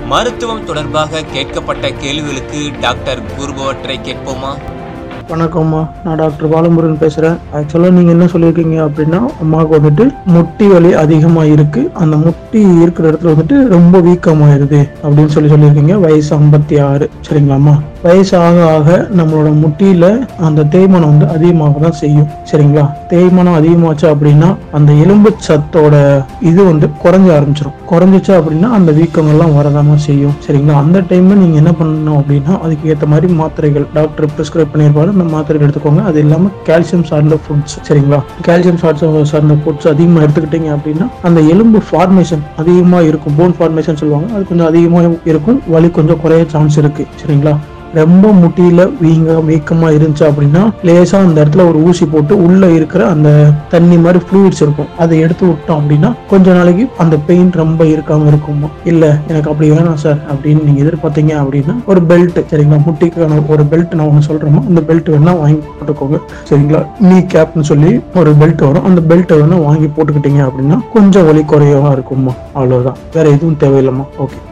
மருத்துவம் தொடர்பாக கேட்கப்பட்ட கேள்விகளுக்கு டாக்டர் கூறுபவற்றை கேட்போமா வணக்கம்மா நான் டாக்டர் பாலமுருகன் பேசுகிறேன் ஆக்சுவலாக நீங்கள் என்ன சொல்லியிருக்கீங்க அப்படின்னா அம்மாவுக்கு வந்துட்டு முட்டி வலி அதிகமாக இருக்குது அந்த முட்டி இருக்கிற இடத்துல வந்துட்டு ரொம்ப வீக்கமாயிருது அப்படின்னு சொல்லி சொல்லியிருக்கீங்க வயசு ஐம்பத்தி ஆறு சரிங்களாம்மா வயசு ஆக ஆக நம்மளோட முட்டியில் அந்த தேய்மானம் வந்து அதிகமாக தான் செய்யும் சரிங்களா தேய்மானம் அதிகமாச்சு அப்படின்னா அந்த எலும்பு சத்தோட இது வந்து குறைஞ்ச ஆரம்பிச்சிடும் குறைஞ்சிச்சு அப்படின்னா அந்த வீக்கங்கள்லாம் வரதாம செய்யும் சரிங்களா அந்த டைம்ல நீங்க என்ன பண்ணணும் அப்படின்னா அதுக்கு ஏற்ற மாதிரி மாத்திரைகள் டாக்டர் ப்ரிஸ்கிரைப் பண்ணியிருப்பாரு அந்த மாத்திரைகள் எடுத்துக்கோங்க அது இல்லாமல் கால்சியம் சார்ந்த ஃபுட்ஸ் சரிங்களா கால்சியம் சார்ந்த சார்ந்த ஃபுட்ஸ் அதிகமாக எடுத்துக்கிட்டீங்க அப்படின்னா அந்த எலும்பு ஃபார்மேஷன் அதிகமாக இருக்கும் போன் ஃபார்மேஷன் சொல்லுவாங்க அது கொஞ்சம் அதிகமாக இருக்கும் வலி கொஞ்சம் குறைய சான்ஸ் இருக்கு சரிங்களா ரொம்ப முட்டியில வீங்க வீக்கமா இருந்துச்சு அப்படின்னா லேசா அந்த இடத்துல ஒரு ஊசி போட்டு உள்ள இருக்கிற அந்த தண்ணி மாதிரி ஃப்ளூயிட்ஸ் இருக்கும் அதை எடுத்து விட்டோம் அப்படின்னா கொஞ்ச நாளைக்கு அந்த பெயின் ரொம்ப இருக்காம இருக்குமா இல்ல எனக்கு அப்படி வேணாம் சார் அப்படின்னு நீங்க எதிர்பார்த்தீங்க அப்படின்னா ஒரு பெல்ட் சரிங்களா முட்டிக்கான ஒரு பெல்ட் நான் ஒன்று சொல்றேமா அந்த பெல்ட் வேணா வாங்கி போட்டுக்கோங்க சரிங்களா நீ கேப்னு சொல்லி ஒரு பெல்ட் வரும் அந்த பெல்ட்டை வேணா வாங்கி போட்டுக்கிட்டீங்க அப்படின்னா கொஞ்சம் வலி குறையவா இருக்குமா அவ்வளவுதான் வேற எதுவும் தேவையில்லைம்மா ஓகே